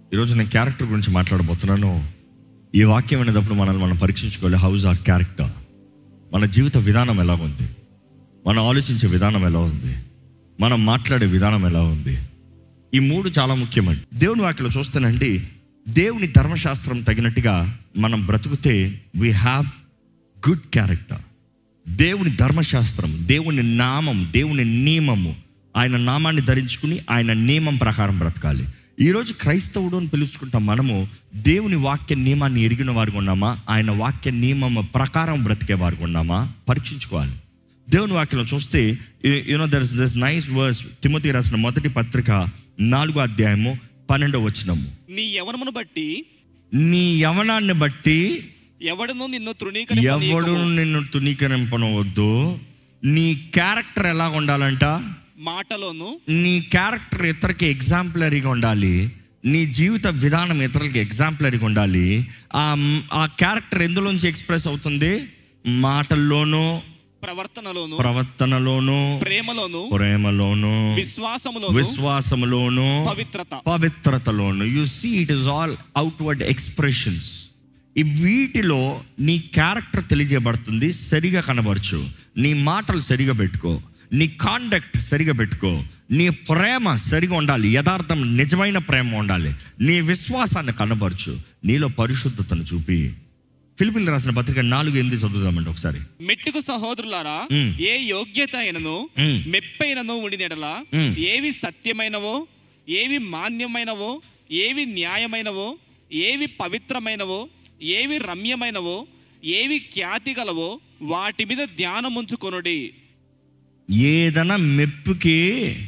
ఈరోజు నేను క్యారెక్టర్ గురించి మాట్లాడబోతున్నాను ఈ వాక్యం అనేటప్పుడు మనల్ని మనం పరీక్షించుకోవాలి హౌస్ ఆర్ క్యారెక్టర్ మన జీవిత విధానం ఎలా ఉంది మనం ఆలోచించే విధానం ఎలా ఉంది మనం మాట్లాడే విధానం ఎలా ఉంది ఈ మూడు చాలా ముఖ్యమండి దేవుని వాక్యలో చూస్తానండి దేవుని ధర్మశాస్త్రం తగినట్టుగా మనం బ్రతుకుతే వీ హ్యావ్ గుడ్ క్యారెక్టర్ దేవుని ధర్మశాస్త్రం దేవుని నామం దేవుని నియమము ఆయన నామాన్ని ధరించుకుని ఆయన నియమం ప్రకారం బ్రతకాలి ఈరోజు క్రైస్తవుడు అని పిలుచుకుంటాం మనము దేవుని వాక్య నియమాన్ని ఎరిగిన వారికి ఉన్నామా ఆయన వాక్య నియమం ప్రకారం బ్రతికే వారికి ఉన్నామా పరీక్షించుకోవాలి దేవుని వాక్యంలో చూస్తే you know there is this nice verse Timothy రాసిన మొదటి పత్రిక నాలుగో అధ్యాయము పన్నెండో వచనము నీ యవనమును బట్టి నీ యవనాన్ని బట్టి ఎవడును నిన్ను ఎవడు తృణీకరింపనీయకము. నిన్ను తునీకరింపనవద్దు నీ క్యారెక్టర్ ఎలా ఉండాలంట మాటలోను నీ క్యారెక్టర్ ఇతరులకి ఎగ్జాంపులరీగా ఉండాలి నీ జీవిత విధానం ఇతరులకి ఎగ్జాంపులరీగా ఉండాలి ఆ ఆ క్యారెక్టర్ ఎందులోంచి ఎక్స్ప్రెస్ అవుతుంది మాటల్లోనూ ప్రవర్తనలోను ప్రవర్తనలోను ప్రేమలోను ప్రేమలోను విశ్వాసములోను విశ్వాసములోను పవిత్రత పవిత్రతలోను you see it is all outward expressions ఈ వీటిలో నీ క్యారెక్టర్ తెలియజేయబడుతుంది సరిగా కనబరచు నీ మాటలు సరిగా పెట్టుకో నీ కాండక్ట్ సరిగా పెట్టుకో నీ ప్రేమ సరిగా ఉండాలి యథార్థం నిజమైన ప్రేమ ఉండాలి నీ విశ్వాసాన్ని కనబరచు నీలో పరిశుద్ధతను చూపి ఫిలిపిల్ రాసిన పత్రిక నాలుగు ఎనిమిది చదువుదామండి ఒకసారి మెట్టుకు సహోదరులారా మ్. ఏ యోగ్యత అయినను మ్. మెప్పైనను ఉండినెడలా మ్. ఏవి సత్యమైనవో ఏవి మాన్యమైనవో ఏవి న్యాయమైనవో ఏవి పవిత్రమైనవో ఏవి రమ్యమైనవో ఏవి ఖ్యాతి గలవో వాటి మీద ధ్యానం ఉంచుకొనుడి ఏదైనా మెప్పుకి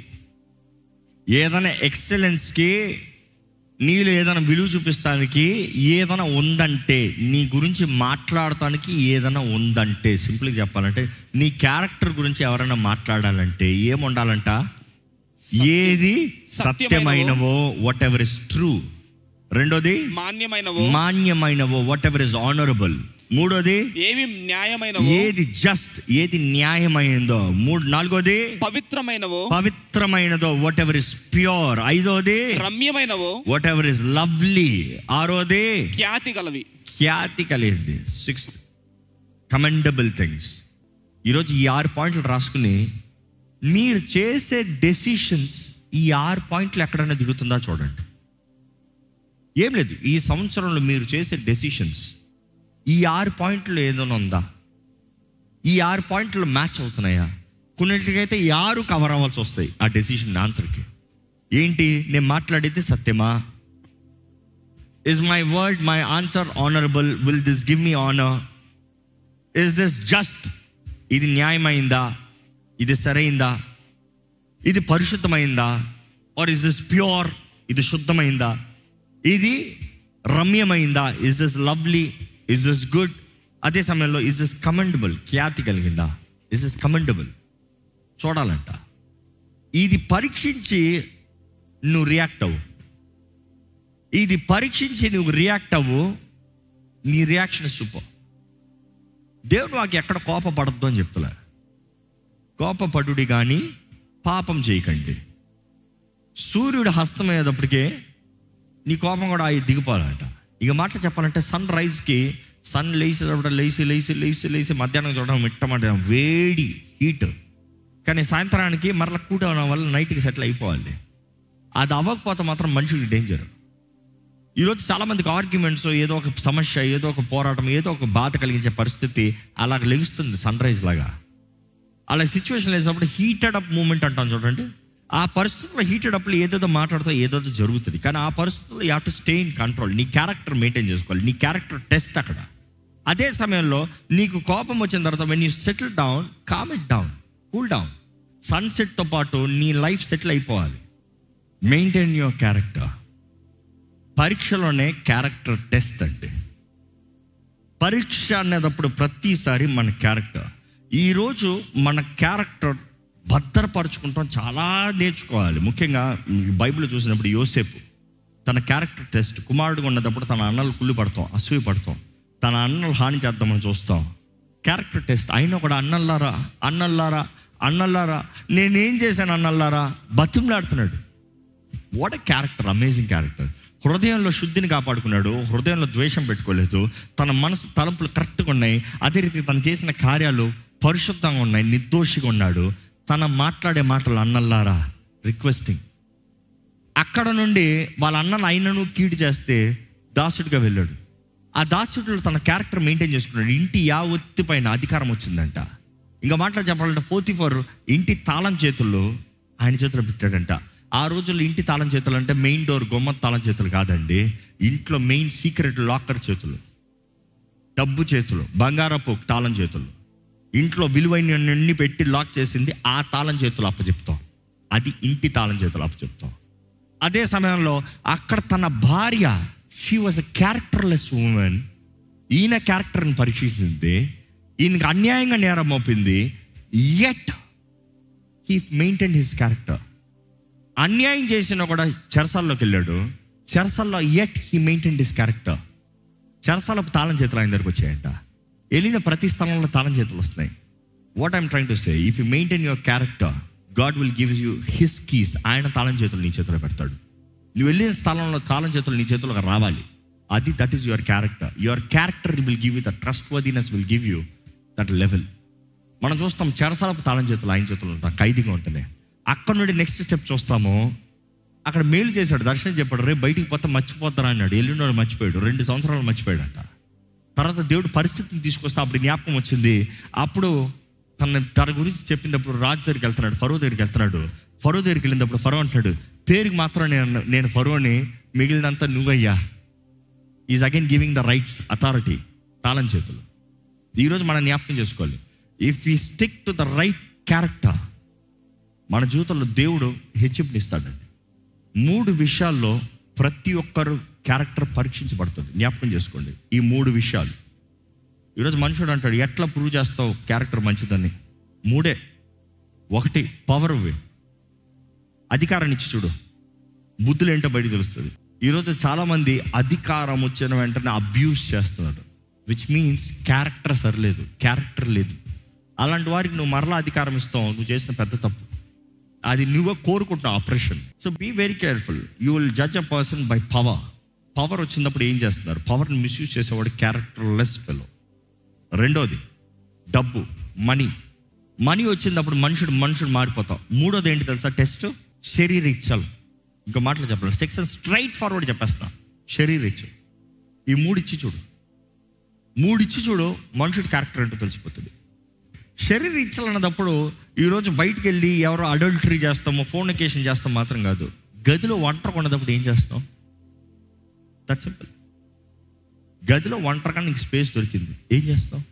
ఏదైనా ఎక్సలెన్స్కి నీళ్ళు ఏదైనా విలువ చూపిస్తానికి ఏదైనా ఉందంటే నీ గురించి మాట్లాడటానికి ఏదైనా ఉందంటే సింపుల్గా చెప్పాలంటే నీ క్యారెక్టర్ గురించి ఎవరైనా మాట్లాడాలంటే ఏం ఉండాలంట ఏది సత్యమైనవో వాట్ ఎవర్ ఇస్ ట్రూ రెండోది మాన్యమైనవో మాన్యమైనవో వాట్ ఎవర్ ఇస్ ఆనరబుల్ మూడోది ఏవి న్యాయమైనవో ఏది జస్ట్ ఏది న్యాయమైందో మూడు నాలుగోది పవిత్రమైనవో పవిత్రమైనదో వాట్ ఎవర్ ఇస్ ప్యూర్ ఐదోది రమ్యమైనవో వాట్ ఎవర్ ఇస్ లవ్లీ ఆరోది ఖ్యాతి గలవి ఖ్యాతి కలిగింది సిక్స్త్ కమెండబుల్ థింగ్స్ ఈరోజు ఈ ఆరు పాయింట్లు రాసుకుని మీరు చేసే డెసిషన్స్ ఈ ఆరు పాయింట్లు ఎక్కడైనా దిగుతుందా చూడండి ఏం లేదు ఈ సంవత్సరంలో మీరు చేసే డెసిషన్స్ ఈ ఆరు పాయింట్లు ఏదైనా ఉందా ఈ ఆరు పాయింట్లు మ్యాచ్ అవుతున్నాయా కొన్నిటికైతే ఈ ఆరు కవర్ అవ్వాల్సి వస్తాయి ఆ డెసిషన్ ఆన్సర్కి ఏంటి నేను మాట్లాడేది సత్యమా is my word my answer honourable will this give me honour is this just ఇది న్యాయమైందా ఇది సరైందా ఇది పరిశుద్ధమైందా ఆర్ ఇస్ దిస్ ప్యూర్ ఇది శుద్ధమైందా ఇది రమ్యమైందా is this lovely is this good అదే సమయంలో ఇస్ దిస్ కమెండబుల్ ఖ్యాతి కలిగిందా ఇస్ దిస్ కమెండబుల్ చూడాలంట ఇది పరీక్షించి నువ్వు రియాక్ట్ అవ్వు ఇది పరీక్షించి నువ్వు రియాక్ట్ అవ్వు నీ రియాక్షన్ సూపర్ దేవుడు వాకి ఎక్కడ కోపపడద్దు అని చెప్తలే కోపపడుడి కానీ పాపం చేయకండి సూర్యుడు హస్తమయ్యేటప్పటికే నీ కోపం కూడా అవి దిగిపోవాలంట ఇక మాట చెప్పాలంటే సన్ రైజ్కి సన్ లేచేటప్పుడు లేచి లేచి లేచి లేచి మధ్యాహ్నం చూడడం మిట్టమాట వేడి హీట్ కానీ సాయంత్రానికి మరలా కూట అవడం వల్ల నైట్కి సెటిల్ అయిపోవాలి అది అవ్వకపోతే మాత్రం మనిషికి డేంజర్ ఈరోజు చాలామందికి ఆర్గ్యుమెంట్స్ ఏదో ఒక సమస్య ఏదో ఒక పోరాటం ఏదో ఒక బాధ కలిగించే పరిస్థితి అలాగ లెగుస్తుంది సన్ రైజ్ లాగా అలా సిచ్యువేషన్ లేసినప్పుడు హీటెడ్ అప్ మూమెంట్ అంటాం చూడండి ఆ పరిస్థితుల్లో హీటెడ్ అప్లో ఏదేదో మాట్లాడుతూ ఏదేదో జరుగుతుంది కానీ ఆ పరిస్థితుల్లో you have to stay in control నీ క్యారెక్టర్ మెయింటైన్ చేసుకోవాలి నీ క్యారెక్టర్ టెస్ట్ అక్కడ అదే సమయంలో నీకు కోపం వచ్చిన తర్వాత when you settle down calm it down cool down సన్సెట్తో పాటు నీ లైఫ్ సెటిల్ అయిపోవాలి మెయింటైన్ యువర్ క్యారెక్టర్ పరీక్షలోనే క్యారెక్టర్ టెస్ట్ అంటే పరీక్ష అనేటప్పుడు ప్రతిసారి మన క్యారెక్టర్ ఈరోజు మన క్యారెక్టర్ భద్రపరుచుకుంటాం చాలా నేర్చుకోవాలి ముఖ్యంగా ఈ బైబిల్ చూసినప్పుడు యోసేపు తన క్యారెక్టర్ టెస్ట్ కుమారుడుగా ఉన్నప్పుడు తన అన్నలు కుళ్ళు పడతాం అసూయ పడతాం తన అన్నలు హాని చేద్దామని చూస్తాం క్యారెక్టర్ టెస్ట్ అయినా కూడా అన్నల్లారా అన్నల్లారా అన్నల్లారా నేనేం చేశాను అన్నల్లారా బతిమలాడుతున్నాడు what a character amazing character హృదయంలో శుద్ధిని కాపాడుకున్నాడు హృదయంలో ద్వేషం పెట్టుకోలేదు తన మనసు తలంపులు కరెక్ట్గా ఉన్నాయి అదే రీతిగా తను చేసిన కార్యాలు పరిశుద్ధంగా ఉన్నాయి నిర్దోషిగా ఉన్నాడు తన మాట్లాడే మాటలు అన్నల్లారా రిక్వెస్టింగ్ అక్కడ నుండి వాళ్ళ అన్నను అయినను కీడు చేస్తే దాసుడిగా వెళ్ళాడు ఆ దాసుడు తన క్యారెక్టర్ మెయింటైన్ చేసుకున్నాడు ఇంటి యా ఒత్తి పైన అధికారం వచ్చిందంట ఇంకా మాటలు చెప్పాలంటే ఫోర్తీ ఫోర్ ఇంటి తాళం చేతుల్లో ఆయన చేతిలో పెట్టాడంట ఆ రోజుల్లో ఇంటి తాళం చేతులు అంటే మెయిన్ డోర్ గొమ్మ తాళం చేతులు కాదండి ఇంట్లో మెయిన్ సీక్రెట్ లాకర్ చేతులు డబ్బు చేతులు బంగారపు తాళం చేతులు ఇంట్లో విలువైన పెట్టి లాక్ చేసింది ఆ తాళం చేతులు అప్పచెప్తాం అది ఇంటి తాళం చేతులు అప్పచెప్తాం అదే సమయంలో అక్కడ తన భార్య she was a characterless woman ఈయన క్యారెక్టర్ని పరీక్షించింది ఈయనకి అన్యాయంగా నేరం మోపింది yet he maintain his character అన్యాయం చేసిన కూడా చెరసాల్లోకి వెళ్ళాడు చెరసాల్లో yet he maintain his character చెరసాలకు తాళం చేతులు ఆయన దగ్గరకు వచ్చాయంట వెళ్ళిన ప్రతి స్థలంలో తాళం చేతులు వస్తున్నాయి what I'm trying to say if you maintain your character God will give you his keys ఆయన తాళం చేతులు నీ చేతిలో పెడతాడు నువ్వు వెళ్ళిన స్థలంలో తాళం చేతులు నీ చేతులకు రావాలి అది that is your character your character will give you the trustworthiness will give you that level మనం చూస్తాం చెరసాలపు తాళం చేతులు ఆయన చేతులు ఉంటాం ఖైదీగా ఉంటేనే అక్కడ నుండి నెక్స్ట్ స్టెప్ చూస్తాము అక్కడ మేలు చేశాడు దర్శనం చెప్పాడు రేపు బయటికి పోతే మర్చిపోతారా అన్నాడు ఎల్లుండి మర్చిపోయాడు రెండు సంవత్సరాలు మర్చిపోయాడంట తర్వాత దేవుడు పరిస్థితిని తీసుకొస్తే అప్పుడు జ్ఞాపకం వచ్చింది అప్పుడు తన తన గురించి చెప్పినప్పుడు రాజు దగ్గరికి వెళ్తున్నాడు ఫరో దగ్గరికి వెళ్తున్నాడు ఫరో దగ్గరికి వెళ్ళినప్పుడు ఫరో అంటున్నాడు పేరుకి మాత్రం నేను నేను ఫరోని మిగిలినంత నువ్వయ్యా is again giving the rights authority తాళం చేతులు ఈరోజు మనం జ్ఞాపకం చేసుకోవాలి if we stick to the right character మన జీవితంలో దేవుడు హెచ్చింపునిస్తాడండి మూడు విషయాల్లో ప్రతి ఒక్కరు క్యారెక్టర్ పరీక్షించబడుతుంది జ్ఞాపకం చేసుకోండి ఈ మూడు విషయాలు ఈరోజు మనుషుడు అంటాడు ఎట్లా ప్రూవ్ చేస్తావు క్యారెక్టర్ మంచిదని మూడే ఒకటి పవర్ వే అధికారాన్ని ఇచ్చి చూడు బుద్ధులు ఏంటో బయట తెలుస్తుంది ఈరోజు చాలామంది అధికారం వచ్చిన వెంటనే అబ్యూస్ చేస్తున్నాడు విచ్ మీన్స్ క్యారెక్టర్ సరిలేదు క్యారెక్టర్ లేదు అలాంటి వారికి నువ్వు మరలా అధికారం ఇస్తావు నువ్వు చేసిన పెద్ద తప్పు అది నువ్వే కోరుకుంటున్నావు operation so be very careful you will judge a person by power power వచ్చినప్పుడు ఏం చేస్తున్నారు పవర్ని మిస్యూజ్ చేసేవాడు క్యారెక్టర్ లెస్ ఫెలో రెండోది డబ్బు మనీ మనీ వచ్చినప్పుడు మనుషుడు మనుషుడు మారిపోతాం మూడోది ఏంటి తెలుసా టెస్ట్ శరీర ఇచ్చలు ఇంకా మాటలు చెప్పాలి సెక్షన్ స్ట్రైట్ ఫార్వర్డ్ చెప్పేస్తా శరీర ఇచ్చ ఈ మూడు ఇచ్చి చూడు మూడు ఇచ్చి చూడు మనుషుడి క్యారెక్టర్ ఏంటో తెలిసిపోతుంది శరీర ఇచ్చలు అన్నదప్పుడు ఈరోజు బయటికి వెళ్ళి ఎవరో అడల్టరీ చేస్తామో ఫోర్నికేషన్ చేస్తాం మాత్రం కాదు గదిలో వంట కొన్నదప్పుడు ఏం చేస్తాం దట్ సింపుల్ గదిలో ఒంటరిగా నీకు స్పేస్ దొరికింది ఏం చేస్తావు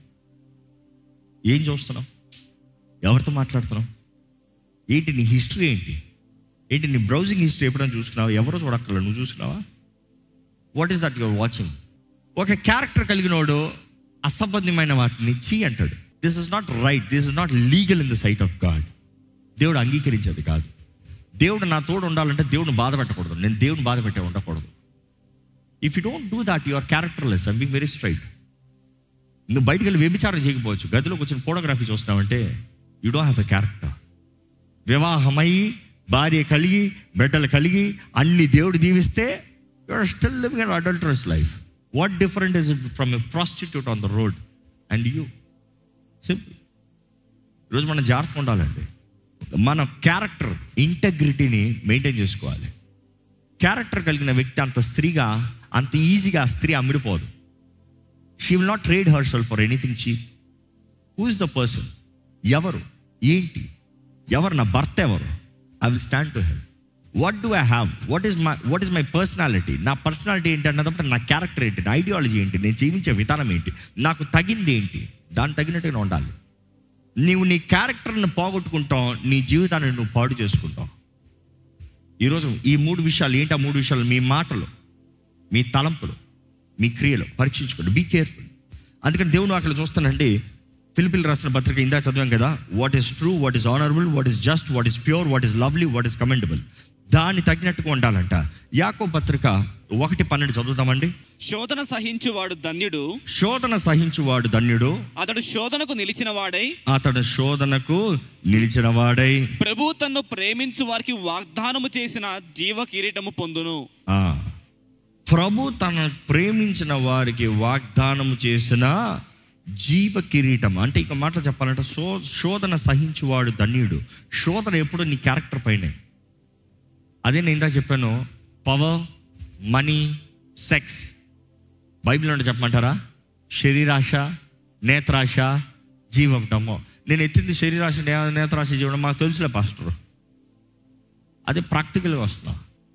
ఏం చూస్తున్నావు ఎవరితో మాట్లాడుతున్నావు ఏంటి నీ హిస్టరీ ఏంటి ఏంటి నీ బ్రౌజింగ్ హిస్టరీ ఎప్పుడైనా చూసుకున్నావా ఎవరో చూడక్కర్లేదు నువ్వు చూసుకున్నావా what is that your watching ఒక క్యారెక్టర్ కలిగినోడు అసంబద్ధమైన వాటిని చీ అంటాడు this is not right this is not legal in the sight of God దేవుడు అంగీకరించేది కాదు దేవుడు నా తోడు ఉండాలంటే దేవుడిని బాధ పెట్టకూడదు నేను దేవుని బాధ పెట్టే ఉండకూడదు if you don't do that your characterless I'm being very straight నువ్వు బయటికి వెళ్ళి వ్యభిచారం చేయకపోవచ్చు గదిలోకి వచ్చిన ఫోటోగ్రఫీ చూస్తున్నావంటే you don't have a character వివాహమై భార్య కలిగి బిడ్డలు కలిగి అన్ని దేవుడు దీవిస్తే you're still living an adulterous life what different is it from a prostitute on the road and you simple ఈరోజు మనం జాగ్రత్తగా ఉండాలండి మన క్యారెక్టర్ ఇంటగ్రిటీని మెయింటైన్ చేసుకోవాలి క్యారెక్టర్ కలిగిన వ్యక్తి అంత స్త్రీగా అంత ఈజీగా ఆ స్త్రీ అమ్మిడిపోదు she will not trade herself for anything cheap who is the person ఎవరు ఏంటి ఎవరు నా భర్త ఎవరు I will stand to help what do I have what is my what is my personality నా పర్సనాలిటీ ఏంటి అన్నప్పుడు నా క్యారెక్టర్ ఏంటి నా ఐడియాలజీ ఏంటి నేను జీవించే విధానం ఏంటి నాకు తగింది ఏంటి దాని తగినట్టుగా ఉండాలి నీవు నీ క్యారెక్టర్ని పోగొట్టుకుంటావు నీ జీవితాన్ని నువ్వు పాడు చేసుకుంటావు ఈరోజు ఈ మూడు విషయాలు ఏంటి ఆ మూడు విషయాలు మీ మాటలు మీ తలంపులు మీ క్రియలు పరీక్షించుకోండి బీ కేర్ఫుల్ అందుకని దేవుడు అక్కడ చూస్తానండి ఫిలిపిల్ రాసిన పత్రిక ఇందా చదివాం కదా what is true what is honourable what is just what is pure what is lovely what is commendable దాన్ని తగినట్టుగా ఉండాలంట యాకో పత్రిక ఒకటి పన్నెండు చదువుతామండి శోధన సహించువాడు ధన్యుడు శోధన సహించువాడు ధన్యుడు అతడు శోధనకు నిలిచిన వాడై అతడు శోధనకు నిలిచిన వాడై ప్రభు తన్ను ప్రేమించు వారికి వాగ్దానము చేసిన జీవ కిరీటము పొందును ఆ, ప్రభు తన ప్రేమించిన వారికి వాగ్దానం చేసిన జీవ కిరీటం అంటే ఇక మాట చెప్పాలంటే శో శోధన సహించువాడు ధన్యుడు శోధన ఎప్పుడు నీ క్యారెక్టర్ పైనే అదే నేను ఇందాక చెప్పాను పవర్ మనీ సెక్స్ బైబిల్ అంటే చెప్పమంటారా శరీరాశ నేత్రాశ జీవటము నేను ఎత్తింది శరీరాశ నే- నేత్రాశ జీవనం మాకు తెలుసులే పాస్టర్ అదే ప్రాక్టికల్గా వస్తున్నా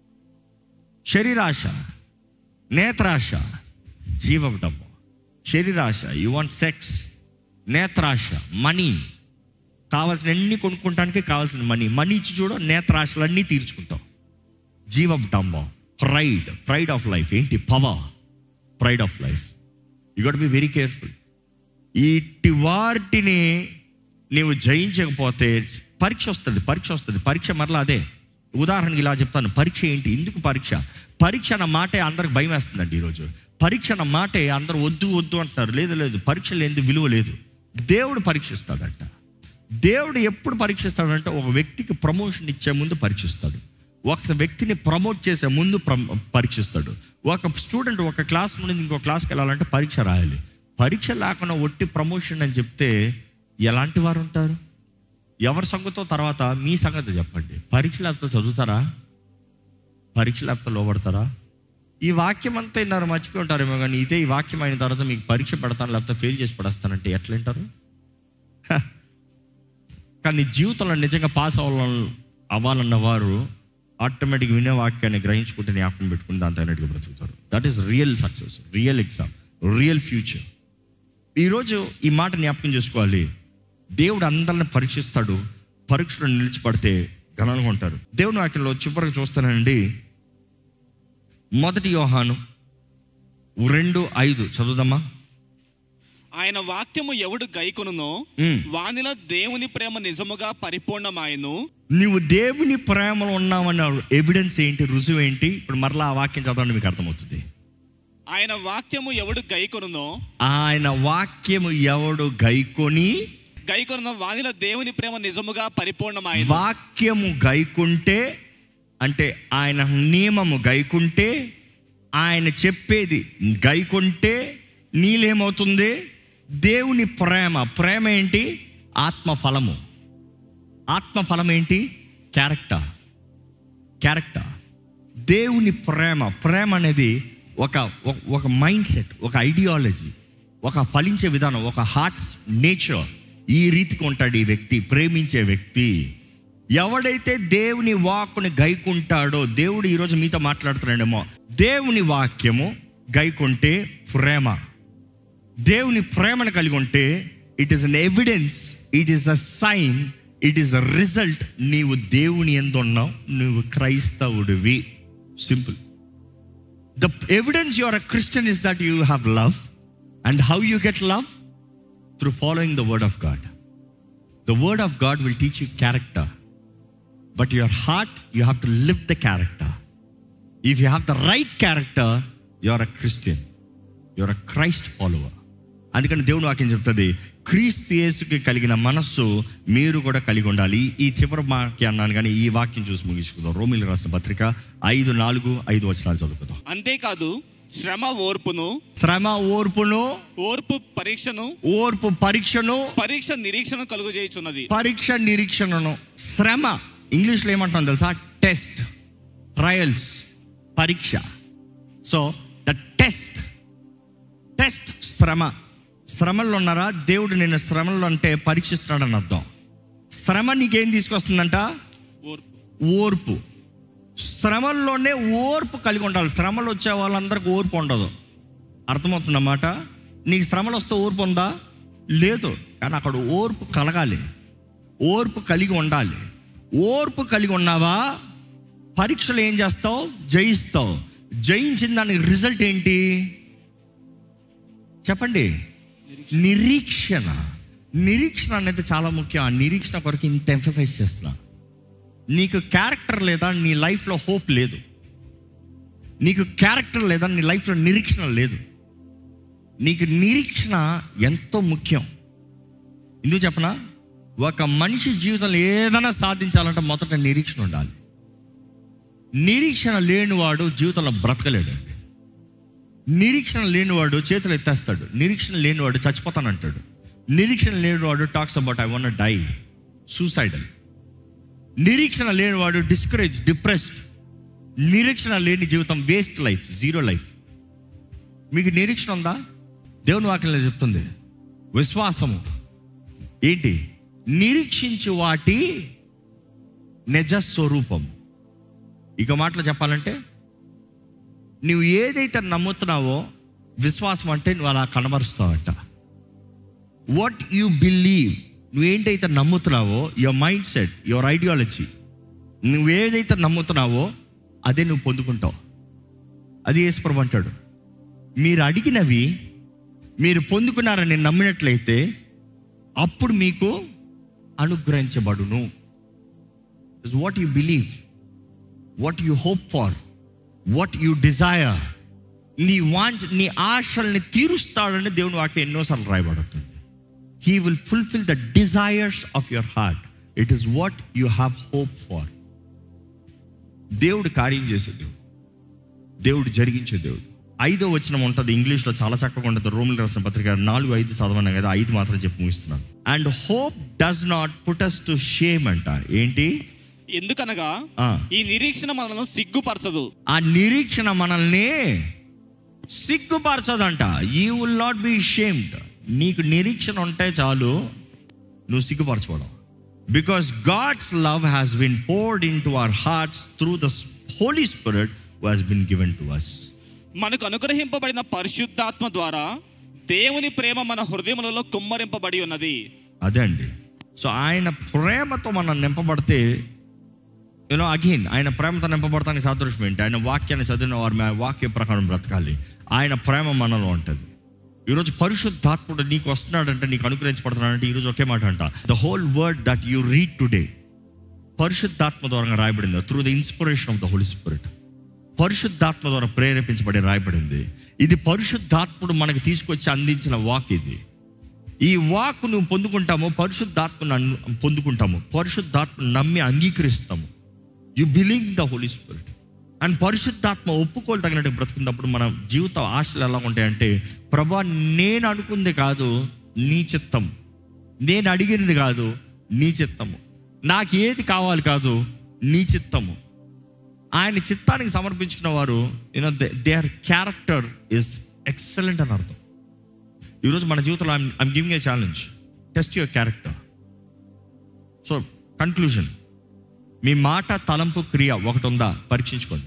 శరీరాశ నేత్రాశ జీవటము శరీరాశ యు వాంట్ సెక్స్ నేత్రాశ మనీ కావాల్సిన అన్ని కొనుక్కుంటానికి కావాల్సిన మనీ మనీ ఇచ్చి చూడు నేత్రాశలన్నీ తీర్చుకుంటాం జీవం డంబం ప్రైడ్ ప్రైడ్ ఆఫ్ లైఫ్ ఏంటి power pride of life you got be very careful ఇట్టి వాటిని నీవు జయించకపోతే పరీక్ష వస్తుంది పరీక్ష వస్తుంది పరీక్ష మరలా అదే ఉదాహరణకి ఇలా చెప్తాను పరీక్ష ఏంటి ఎందుకు పరీక్ష పరీక్ష అన్న మాటే అందరికి భయం వేస్తుందండి ఈరోజు పరీక్ష అన్న మాటే అందరు వద్దు వద్దు అంటున్నారు లేదు లేదు పరీక్ష లేని విలువ లేదు దేవుడు పరీక్షిస్తాడంట దేవుడు ఎప్పుడు పరీక్షిస్తాడంటే ఒక వ్యక్తికి ప్రమోషన్ ఇచ్చే ముందు పరీక్షిస్తాడు ఒక వ్యక్తిని ప్రమోట్ చేసే ముందు ప్రమ- పరీక్షిస్తాడు ఒక స్టూడెంట్ ఒక క్లాస్ నుండి ఇంకో క్లాస్కి వెళ్ళాలంటే పరీక్ష రాయాలి పరీక్ష లేకుండా ఒట్టి ప్రమోషన్ అని చెప్తే ఎలాంటి వారు ఉంటారు ఎవరి సంగతో తర్వాత మీ సంగతి చెప్పండి పరీక్ష లేకపోతే చదువుతారా పరీక్ష లేకపోతే లోపడతారా ఈ వాక్యం అంతా విన్నారు మర్చిపోయి ఉంటారేమో కానీ ఇదే ఈ వాక్యం అయిన తర్వాత మీకు పరీక్ష పెడతాను లేకపోతే ఫెయిల్ చేసి పడేస్తానంటే ఎట్లా వింటారు హ. కానీ జీవితంలో నిజంగా పాస్ అవ్వాలని అవ్వాలన్న వారు ఆటోమేటిక్ వినే వాక్యాన్ని గ్రహించుకుంటే జ్ఞాపకం పెట్టుకుని దాంతో అన్నట్టుగా బ్రతుకుతారు that is real success real exam real future ఈరోజు ఈ మాట జ్ఞాపకం చేసుకోవాలి దేవుడు అందరిని పరీక్షిస్తాడు పరీక్షలో నిలిచిపడితే ఘనంగా ఉంటారు దేవుని వాక్యంలో చివరికి చూస్తానండి మొదటి యోహాను రెండు ఐదు చదువుదామా ఆయన వాక్యము ఎవడు గైకొనునో మ్. వానిలో దేవుని ప్రేమ నిజముగా పరిపూర్ణమాయను నీవు దేవుని ప్రేమలో ఉన్నావన్న ఎవిడెన్స్ ఏంటి రుజువు ఏంటి ఇప్పుడు మరలా ఆ వాక్యం చదవండి మీకు అర్థమవుతుంది ఆయన వాక్యము ఎవడు గైకొనునో ఆయన వాక్యము ఎవడు గైకొని గైకొనున్న వానిలో దేవుని ప్రేమ నిజముగా పరిపూర్ణమాయను వాక్యము గైకుంటే అంటే ఆయన నియమము గైకుంటే ఆయన చెప్పేది గైకుంటే నీలేమవుతుంది దేవుని ప్రేమ ప్రేమ ఏంటి ఆత్మ ఫలము ఆత్మ ఫలం ఏంటి క్యారెక్టర్ క్యారెక్టర్ దేవుని ప్రేమ ప్రేమ అనేది ఒక ఒక- ఒక మైండ్ సెట్ ఒక ఐడియాలజీ ఒక ఫలించే విధానం ఒక హార్ట్స్ నేచర్ ఈ రీతికి ఉంటాడు ఈ వ్యక్తి ప్రేమించే వ్యక్తి ఎవడైతే దేవుని వాక్కుని గైకుంటాడో దేవుడు ఈరోజు మీతో మాట్లాడుతున్నాడేమో దేవుని వాక్యము గైకుంటే ప్రేమ దేవుని ప్రేమను కలిగి ఉంటే it is an evidence it is a sign it is a result నీవు దేవుని ఎందు ఉన్నావు నువ్వు క్రైస్తవుడివి simple the evidence you are a Christian is that you have love and how you get love through following the word of God the word of God will teach you character but your heart you have to live the character if you have the right character you are a Christian your a Christ follower అందుకని దేవుడు వాక్యం చెప్తుంది క్రీస్తు యేసుకి కలిగిన మనస్సు మీరు కూడా కలిగి ఉండాలి ఈ చివరి వాక్యం అన్నాను కానీ ఈ వాక్యం చూసి ముగించుకుందాం రోమిల్ రాసిన పత్రిక ఐదు నాలుగు ఐదు వచనాలు చదువుకుందాం అంతేకాదు శ్రమ ఓర్పును శ్రమ ఓర్పును ఓర్పు పరీక్షను ఓర్పు పరీక్షను పరీక్ష నిరీక్షణ కలుగు చేయుచున్నది పరీక్ష నిరీక్షణను శ్రమ ఇంగ్లీష్లో ఏమంటాం తెలుసా టెస్ట్ ట్రయల్స్ పరీక్ష సో ద టెస్ట్ టెస్ట్ శ్రమ శ్రమల్లో ఉన్నారా దేవుడు నిన్ను శ్రమల్లో అంటే పరీక్షిస్తున్నాడని అర్థం శ్రమ నీకేం తీసుకొస్తుందంట ఓర్పు ఓర్పు శ్రమల్లోనే ఓర్పు కలిగి ఉండాలి శ్రమలు వచ్చే వాళ్ళందరికీ ఓర్పు ఉండదు అర్థమవుతుందన్నమాట నీకు శ్రమలు వస్తే ఓర్పు ఉందా లేదు కానీ అక్కడ ఓర్పు కలగాలి ఓర్పు కలిగి ఉండాలి ఓర్పు కలిగి ఉన్నావా పరీక్షలు ఏం చేస్తావు జయిస్తావు జయించిన దానికి రిజల్ట్ ఏంటి చెప్పండి నిరీక్షణ నిరీక్షణ అనేది చాలా ముఖ్యం ఆ నిరీక్షణ కొరకు ఇంత ఎంఫసైజ్ చేస్తున్నా నీకు క్యారెక్టర్ లేదా నీ లైఫ్లో హోప్ లేదు నీకు క్యారెక్టర్ లేదా నీ లైఫ్లో నిరీక్షణ లేదు నీకు నిరీక్షణ ఎంతో ముఖ్యం ఎందుకు చెప్పనా ఒక మనిషి జీవితంలో ఏదైనా సాధించాలంటే మొదట నిరీక్షణ ఉండాలి నిరీక్షణ లేనివాడు జీవితంలో బ్రతకలేడండి నిరీక్షణ లేనివాడు చేతులు ఎత్తేస్తాడు నిరీక్షణ లేనివాడు చచ్చిపోతానంటాడు నిరీక్షణ లేనివాడు talks about I want die suicidal నిరీక్షణ లేనివాడు డిస్కరేజ్ డిప్రెస్డ్ నిరీక్షణ లేని జీవితం వేస్ట్ లైఫ్ జీరో లైఫ్ మీకు నిరీక్షణ ఉందా దేవుని వాక్యంలో చెప్తుంది విశ్వాసము ఏంటి నిరీక్షించి వాటి నిజ స్వరూపం ఇక మాటలు చెప్పాలంటే నువ్వు ఏదైతే నమ్ముతున్నావో విశ్వాసం అంటే నువ్వు అలా కనబరుస్తావంట వాట్ యు బిలీవ్ నువ్వు ఏంటైతే నమ్ముతున్నావో your mindset your ideology నువ్వు ఏదైతే నమ్ముతున్నావో అదే నువ్వు పొందుకుంటావు అది యేసుప్రభు అంటాడు మీరు అడిగినవి మీరు పొందుకున్నారని నమ్మినట్లయితే అప్పుడు మీకు అనుగ్రహించబడును what you believe what you hope for what you desire నీ వాంచ నీ ఆశల్ని తీరుస్తాడని దేవుని వాక్యం ఎన్నోసార్లు రాయబడుతుంది he will fulfil the desires of your heart it is what you have hope for దేవుడు కార్యం చేసే దేవుడు దేవుడు జరిగించే దేవుడు ఐదో వచనం ఉంటుంది ఇంగ్లీష్లో చాలా చక్కగా ఉంటుంది రోమిల్ రాసిన పత్రిక నాలుగు ఐదు చదవన్నా కదా ఐదు మాత్రం చెప్పి ముగిస్తున్నాను and hope does not put us to shame అంట ఏంటి ఎందుకనగా ఆ. ఈ నిరీక్షణ మనలను సిగ్గుపరచదు ఆ నిరీక్షణ మనల్ని సిగ్గుపరచదంట you will not be shamed నీకు నిరీక్షణ ఉంటే చాలు నువ్వు సిగ్గుపరచబడవు because God's love has been poured into our hearts through the Holy Spirit has been given to us మనకు అనుగ్రహింపబడిన పరిశుద్ధాత్మ ద్వారా దేవుని ప్రేమ మన హృదయములలో కుమ్మరింపబడి ఉన్నది అదే అండి సో ఆయన ప్రేమతో మనం నింపబడితే యూనో అగైన్ ఆయన ప్రేమతో నింపబడటానికి సాదృశ్యం ఏంటి ఆయన వాక్యాన్ని చదివిన వారి మీద వాక్య ప్రకారం బ్రతకాలి ఆయన ప్రేమ మనలో ఉంటుంది ఈరోజు పరిశుద్ధాత్ముడు నీకు వస్తున్నాడంటే నీకు అనుగ్రహించబడుతున్నాడంటే ఈరోజు ఒకే మాట అంట the whole word that you read today పరిశుద్ధాత్మ ద్వారా రాయబడింది through the inspiration of the Holy Spirit పరిశుద్ధాత్మ ద్వారా ప్రేరేపించబడి రాయబడింది ఇది పరిశుద్ధాత్ముడు మనకు తీసుకొచ్చి అందించిన వాక్ ఇది ఈ వాక్ నువ్వు పొందుకుంటాము పరిశుద్ధాత్మను అను- పొందుకుంటాము పరిశుద్ధాత్మ నమ్మి అంగీకరిస్తాము you believe the Holy Spirit and పరిశుద్ధాత్మ ఒప్పుకోలు తగినట్టు బ్రతుకున్నప్పుడు మన జీవిత ఆశలు ఎలా ఉంటాయంటే ప్రభా నేను అనుకుంది కాదు నీ చిత్తం నేను అడిగినది కాదు నీ చిత్తము నాకు ఏది కావాలి కాదు నీ చిత్తము ఆయన చిత్తానికి సమర్పించుకున్న వారు you know their character is excellent అని అర్థం ఈరోజు మన జీవితంలో I'm giving a challenge test your character so conclusion మీ మాట తలంపు క్రియ ఒకటి ఉందా పరీక్షించుకోండి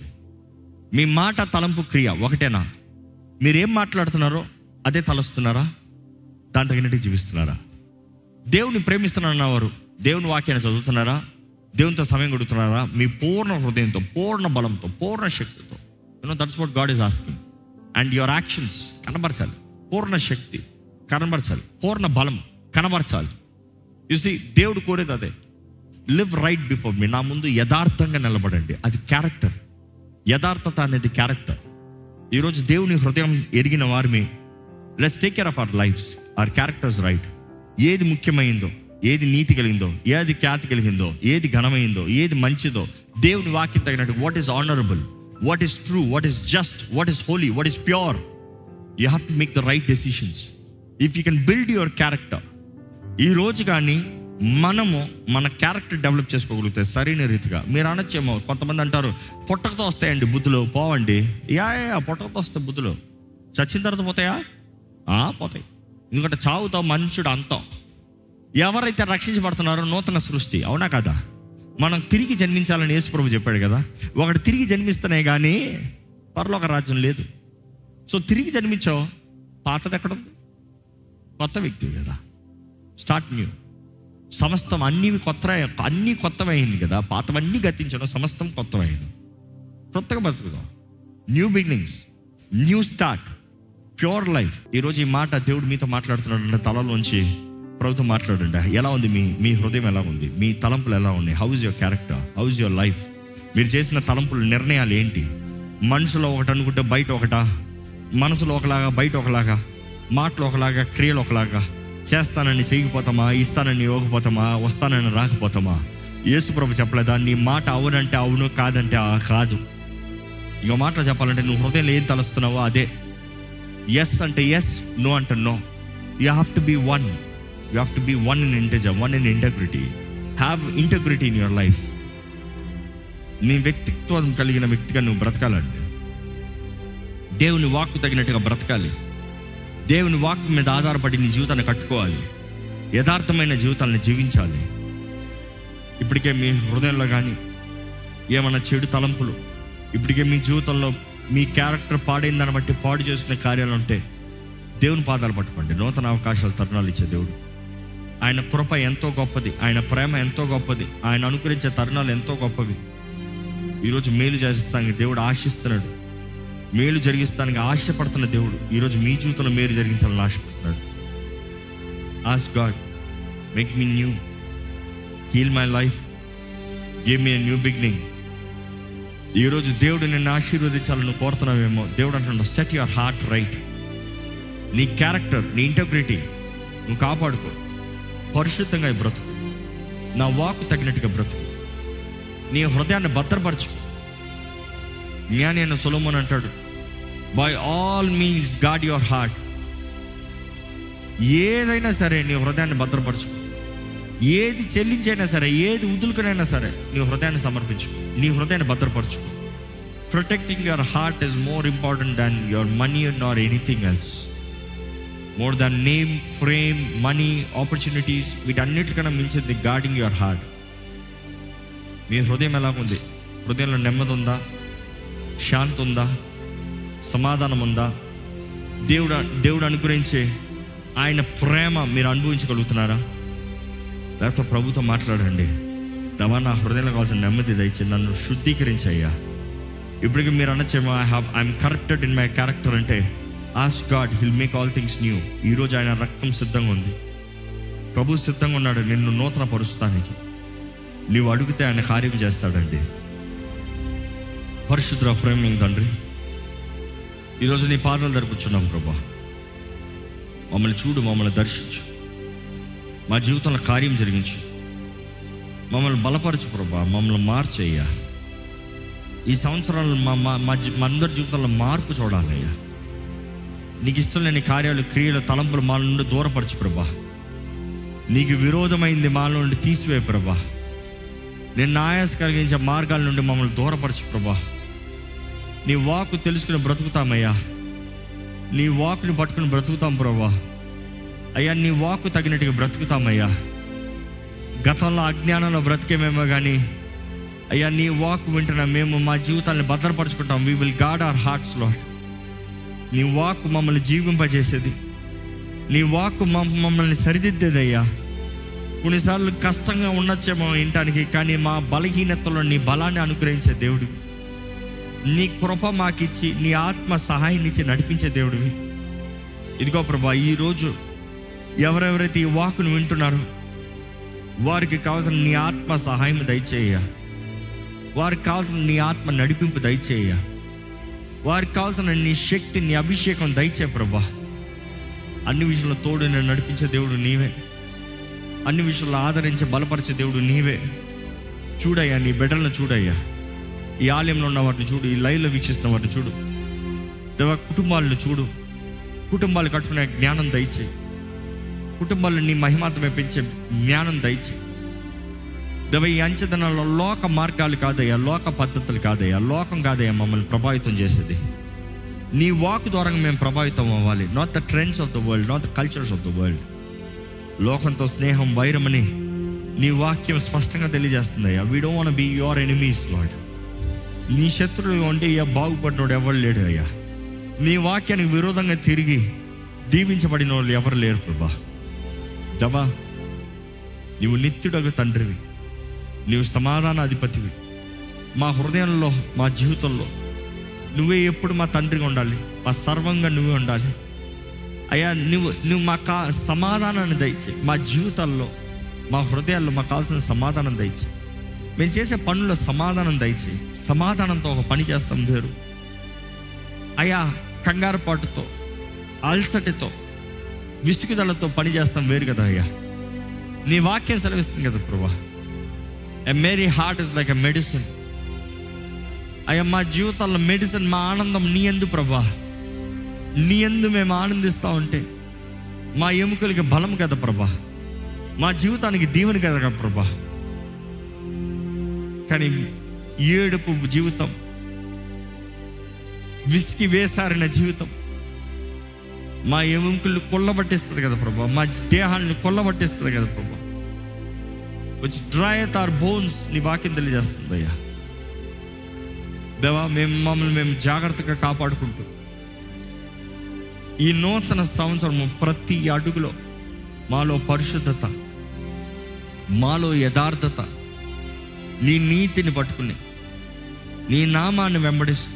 మీ మాట తలంపు క్రియ ఒకటేనా మీరేం మాట్లాడుతున్నారో అదే తలస్తున్నారా దాని తగినట్టు జీవిస్తున్నారా దేవుని ప్రేమిస్తున్నారన్నవారు దేవుని వాక్యాన్ని చదువుతున్నారా దేవునితో సమయం గడుపుతున్నారా మీ పూర్ణ హృదయంతో పూర్ణ బలంతో పూర్ణ శక్తితో you know that's what God is asking and your actions కనబరచాలి పూర్ణ శక్తి కనబరచాలి పూర్ణ బలం కనబరచాలి చూసి దేవుడు కోరేది అదే లివ్ రైట్ బిఫోర్ మీ నా ముందు యథార్థంగా నిలబడండి అది క్యారెక్టర్ యథార్థత అనేది క్యారెక్టర్ ఈరోజు దేవుని హృదయం ఎరిగిన వారిని let's take care of our lifes our characters right ఏది ముఖ్యమైందో ఏది నీతి కలిగిందో ఏది ఖ్యాతి కలిగిందో ఏది ఘనమైందో ఏది మంచిదో దేవుని వాక్యం తగినట్టు what is honourable what is true what is just what is holy what is pure you have to make the right decisions if you can build your character ఈ రోజు కానీ మనము మన క్యారెక్టర్ డెవలప్ చేసుకోగలిగితే సరైన రీతిగా మీరు అనొచ్చేమో కొంతమంది అంటారు పుట్టకతో వస్తాయండి బుద్ధులు పోవండి యా యా పుట్టకతో వస్తాయి బుద్ధులు చచ్చిన తర్వాత పోతాయా ఆ, పోతాయి ఎందుకంటే చావుతో మనుషుడు అంతం ఎవరైతే రక్షించబడుతున్నారో నూతన సృష్టి అవునా కదా మనం తిరిగి జన్మించాలని యేసుప్రభు చెప్పాడు కదా ఒకటి తిరిగి జన్మిస్తేనే కానీ పరలోక రాజ్యం లేదు సో తిరిగి జన్మించావు పాతది ఎక్కడ ఉంది కొత్త వ్యక్తి కదా స్టార్ట్ న్యూ సమస్తం అన్ని కొత్త అన్ని కొత్తమైంది కదా పాతవన్నీ గతించడం సమస్తం కొత్తమైంది కొత్తగా బతుకుదాం new beginnings new start pure life ఈరోజు ఈ మాట దేవుడు మీతో మాట్లాడుతున్నాడు తలలోంచి ప్రభుత్వం మాట్లాడండి ఎలా ఉంది మీ మీ హృదయం ఎలా ఉంది మీ తలంపులు ఎలా ఉన్నాయి how is your character how is your life మీరు చేసిన తలంపులు నిర్ణయాలు ఏంటి మనసులో ఒకటి అనుకుంటే బయట ఒకటా మనసులో ఒకలాగా బయట ఒకలాగా మాటలు ఒకలాగా క్రియలు ఒకలాగా చేస్తానని చేయకపోతామా ఇస్తానని ఇవ్వకపోతామా వస్తానని రాకపోతామా యేసుప్రభు చెప్పలేదా నీ మాట అవునంటే అవును కాదంటే ఆ కాదు ఇక మాటలు చెప్పాలంటే నువ్వు హృదయంలో ఏం తలుస్తున్నావో అదే ఎస్ అంటే ఎస్ నో అంటే no you have to be one you have to be one in integer one in integrity have integrity in your life నీ వ్యక్తిత్వం కలిగిన వ్యక్తిగా నువ్వు బ్రతకాలండి దేవుని వాక్కు తగినట్టుగా బ్రతకాలి దేవుని వాక్కు మీద ఆధారపడి నీ జీవితాన్ని కట్టుకోవాలి యథార్థమైన జీవితాన్ని జీవించాలి ఇప్పటికే మీ హృదయంలో కానీ ఏమన్నా చెడు తలంపులు ఇప్పటికే మీ జీవితంలో మీ క్యారెక్టర్ పాడైన దాన్ని బట్టి పాడు చేసుకునే కార్యాలు ఉంటే దేవుని పాదాలు పట్టుకోండి నూతన అవకాశాలు తరుణాలు ఇచ్చే దేవుడు ఆయన కృప ఎంతో గొప్పది ఆయన ప్రేమ ఎంతో గొప్పది ఆయన అనుకరించే తరుణాలు ఎంతో గొప్పవి ఈరోజు మేలు చేస్తానికి దేవుడు ఆశిస్తున్నాడు మేలు జరిగిస్తానికి ఆశపడుతున్న దేవుడు ఈరోజు మీ జీవితంలో మేలు జరిగించాలని ఆశపడుతున్నాడు as God make me new heal my life give me new beginning ఈరోజు దేవుడు నిన్ను ఆశీర్వదించాలని నువ్వు కోరుతున్నావేమో దేవుడు అంటున్నాడు సెట్ యువర్ హార్ట్ రైట్ నీ క్యారెక్టర్ నీ ఇంటగ్రిటీ నువ్వు కాపాడుకో పరిశుద్ధంగా ఈ బ్రతుకు నా వాకు తగినట్టుగా బ్రతుకు నీ హృదయాన్ని భద్రపరచుకో జ్ఞాని అయిన సొలమోన్ అంటాడు by all means God your heart ఏదైనా సరే నీ హృదయాన్ని భద్రపరచుకో ఏది చెల్లించైనా సరే ఏది వదులుకునైనా సరే నీ హృదయాన్ని సమర్పించు నీ హృదయాన్ని భద్రపరచుకో protecting your heart is more important than your money nor anything else more than name fame money opportunities వీటన్నిటికన్నా మించింది గార్డింగ్ యువర్ హార్ట్ మీ హృదయం ఎలా ఉంది హృదయంలో నెమ్మది ఉందా శాంతి ఉందా సమాధానం ఉందా దేవుడు దేవుడు అనుగ్రహించే ఆయన ప్రేమ మీరు అనుభవించగలుగుతున్నారా లేకపోతే ప్రభుతో మాట్లాడండి దవా నా హృదయంలో కావాల్సిన నెమ్మది దయచి నన్ను శుద్ధీకరించయ్యా ఇప్పటికి మీరు అనొచ్చేమో I have I'm corrected in my character అంటే as God will make all things new ఈరోజు ఆయన రక్తం సిద్ధంగా ఉంది ప్రభు సిద్ధంగా ఉన్నాడు నిన్ను నూతన పరుస్తానికి నీవు అడిగితే ఆయన కార్యం చేస్తాడండి పరిశుద్ర ఫ్రేమింగ్ తండ్రి ఈరోజు నీ పాదాలు జరుపుచున్నాం ప్రభా మమ్మల్ని చూడు మమ్మల్ని దర్శించు మా జీవితంలో కార్యం జరిగించు మమ్మల్ని బలపరచు ప్రభా మమ్మల్ని మార్చయ్యా ఈ సంవత్సరాలు మా మా మా జీ- మా అందరి జీవితంలో మార్పు చూడాలయ్యా నీకు ఇష్టం లేని కార్యాలు క్రియలు తలంపులు మా నుండి దూరపరచు ప్రభా నీకు విరోధమైంది మా నుండి తీసివే ప్రభా నేను ఆయాస కలిగించే మార్గాల నుండి మమ్మల్ని దూరపరచు ప్రభా నీ వాకు తెలుసుకుని బ్రతుకుతామయ్యా నీ వాకుని పట్టుకుని బ్రతుకుతాం ప్రభా అయ్యా నీ వాకు తగినట్టుగా బ్రతుకుతామయ్యా గతంలో అజ్ఞానంలో బ్రతికేమేమో కానీ అయ్యా నీ వాక్ వింటున్నా మేము మా జీవితాన్ని భద్రపరుచుకుంటాం we will guard our hearts లో నీ వాక్ మమ్మల్ని జీవింపజేసేది నీ వాక్ మమ్- మమ్మల్ని సరిదిద్దేదయ్యా కొన్నిసార్లు కష్టంగా ఉండొచ్చేమో వినటానికి కానీ మా బలహీనతలో నీ బలాన్ని అనుగ్రహించే దేవుడు నీ కృప మాకిచ్చి నీ ఆత్మ సహాయాన్ని ఇచ్చి నడిపించే దేవుడివి ఇదిగో ప్రభా ఈరోజు ఎవరెవరైతే ఈ వాకును వింటున్నారో వారికి కావాల్సిన నీ ఆత్మ సహాయం దయచేయ వారికి కావాల్సిన నీ ఆత్మ నడిపింపు దయచేయ వారికి కావాల్సిన నీ శక్తి నీ అభిషేకం దయచే ప్రభా అన్ని విషయంలో తోడు నేను నడిపించే దేవుడు నీవే అన్ని విషయాల్లో ఆదరించే బలపరిచే దేవుడు నీవే చూడయ్యా నీ బిడ్డలను చూడయ్యా ఈ ఆలయంలో ఉన్న వాటిని చూడు ఈ లైవ్లో వీక్షిస్తున్న వాటిని చూడు దేవ కుటుంబాలను చూడు కుటుంబాలు కట్టుకునే జ్ఞానం దయచేయి కుటుంబాలను నీ మహిమాతమే పెంచే జ్ఞానం దయచేయి దేవ ఈ అంచెదనంలో లోక మార్గాలు కాదయ్యా లోక పద్ధతులు కాదయ్యా లోకం కాదయ్యా మమ్మల్ని ప్రభావితం చేసేది నీ వాక్ ద్వారా మేము ప్రభావితం అవ్వాలి not the trends of the world not the cultures of the world లోకంతో స్నేహం వైరమని నీ వాక్యం స్పష్టంగా తెలియజేస్తుందయ్యా we don't want be your enemies Lord నీ శత్రువు ఉంటే ఇక బాగుపడినోడు ఎవరు లేడు అయ్యా నీ వాక్యానికి విరోధంగా తిరిగి దీవించబడిన వాళ్ళు ఎవరు లేరు ప్రభా దవా నీవు నిత్యుడగు తండ్రివి నీవు సమాధాన అధిపతివి మా హృదయంలో మా జీవితంలో నువ్వే ఎప్పుడు మా తండ్రిగా ఉండాలి మా సర్వంగా నువ్వే ఉండాలి అయ్యా నువ్వు నువ్వు మా కా సమాధానాన్ని దయచే మా జీవితాల్లో మా హృదయాల్లో మాకు కావాల్సిన సమాధానం దయచే మేము చేసే పనుల్లో సమాధానం దయచే సమాధానంతో ఒక పని చేస్తాం వేరు అయ్యా కంగారు పాటుతో అల్సటితో విసుగుదలతో పని చేస్తాం వేరు కదా అయ్యా నీ వాక్యం సెలవిస్తుంది కదా ప్రభా a merry heart is like a medicine అయ్యా మా జీవితాల్లో మెడిసిన్ మా ఆనందం నీ ఎందు ప్రభా నీ ఎందు మేము ఆనందిస్తూ ఉంటే మా ఎముకలకి బలం కదా ప్రభా మా జీవితానికి దీవెన కదా ప్రభా కానీ ఏడుపు జీవితం విసికి వేసారిన జీవితం మా ఎముకలు కొల్లబట్టిస్తుంది కదా ప్రభా మా దేహాన్ని కొల్లబట్టిస్తుంది కదా ప్రభా విచ్ డ్రాయత్ ఆర్ బోన్స్ నీ వాక్యం తెలియజేస్తుంది అయ్యా దేవా మేము మమ్మల్ని మేము జాగ్రత్తగా కాపాడుకుంటూ ఈ నూతన సంవత్సరం ప్రతి అడుగులో మాలో పరిశుద్ధత మాలో యథార్థత నీ నీతిని పట్టుకుని నీ నామాన్ని వెంబడిస్తూ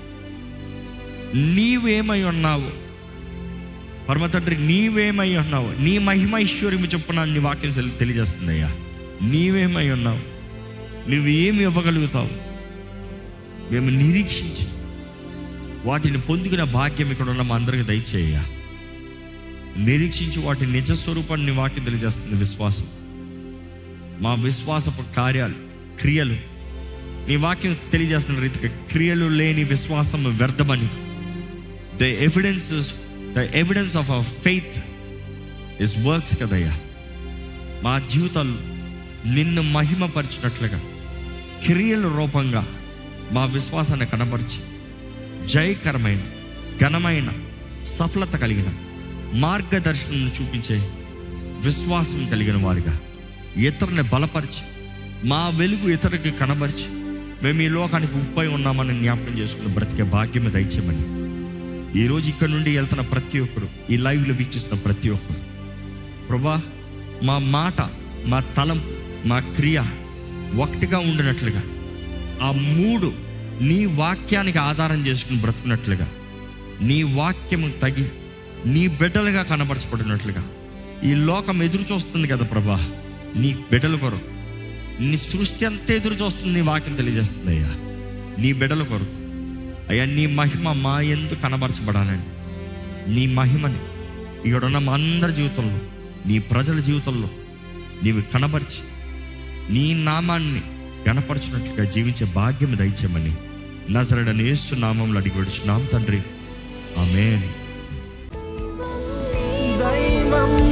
నీవేమై ఉన్నావు పరమ తండ్రి నీవేమై ఉన్నావు నీ మహిమ ఐశ్వర్యము చొప్పున నీ వాక్యం తెలి- తెలియజేస్తుందయ్యా నీవేమై ఉన్నావు నువ్వు ఏమి ఇవ్వగలుగుతావు మేము నిరీక్షించి వాటిని పొందుకునే భాగ్యం ఇక్కడ ఉన్న మా అందరికి దయచేయ నిరీక్షించి వాటి నిజ స్వరూపాన్ని నీ వాక్యం తెలియజేస్తుంది విశ్వాసం మా విశ్వాసపు కార్యాలు క్రియలు నీ వాక్యం తెలియజేస్తున్న రీతిగా క్రియలు లేని విశ్వాసం వ్యర్థమని the evidence the evidence of our faith is works కదయ్యా మా జీవితాలు నిన్ను మహిమపరిచినట్లుగా క్రియల రూపంగా మా విశ్వాసాన్ని కనపరిచి జయకరమైన ఘనమైన సఫలత కలిగిన మార్గదర్శనం చూపించే విశ్వాసం కలిగిన వారిగా ఇతరుని బలపరిచి మా వెలుగు ఇతరుకి కనబరిచి మేము ఈ లోకానికి ఉప్పై ఉన్నామని జ్ఞాపకం చేసుకుని బ్రతికే భాగ్యం దయచేయమని ఈరోజు ఇక్కడ నుండి వెళ్తున్న ప్రతి ఒక్కరు ఈ లైవ్లో వీక్షిస్తున్న ప్రతి ఒక్కరు ప్రభా మా మాట మా తలంపు మా క్రియ ఒకటిగా ఉండినట్లుగా ఆ మూడు నీ వాక్యానికి ఆధారం చేసుకుని బ్రతుకున్నట్లుగా నీ వాక్యము తగి నీ బిడ్డలుగా కనబరచబడినట్లుగా ఈ లోకం ఎదురు చూస్తుంది కదా ప్రభా నీ బిడ్డల కొరకు నీ సృష్టి అంతా ఎదురు చూస్తుంది నీ వాక్యం తెలియజేస్తుంది అయ్యా నీ బిడ్డల కొరకు అయ్యా నీ మహిమ మా ఎందు కనబరచబడాలని నీ మహిమని ఇక్కడున్న మా అందరి జీవితంలో నీ ప్రజల జీవితంలో నీవు కనబరిచి నీ నామాన్ని గణపరచినట్లుగా జీవించే భాగ్యం దయచేయమని నజరడని యేసు నామంలో అడిగి విడుచున్నాం తండ్రి ఆమేన్ దైవం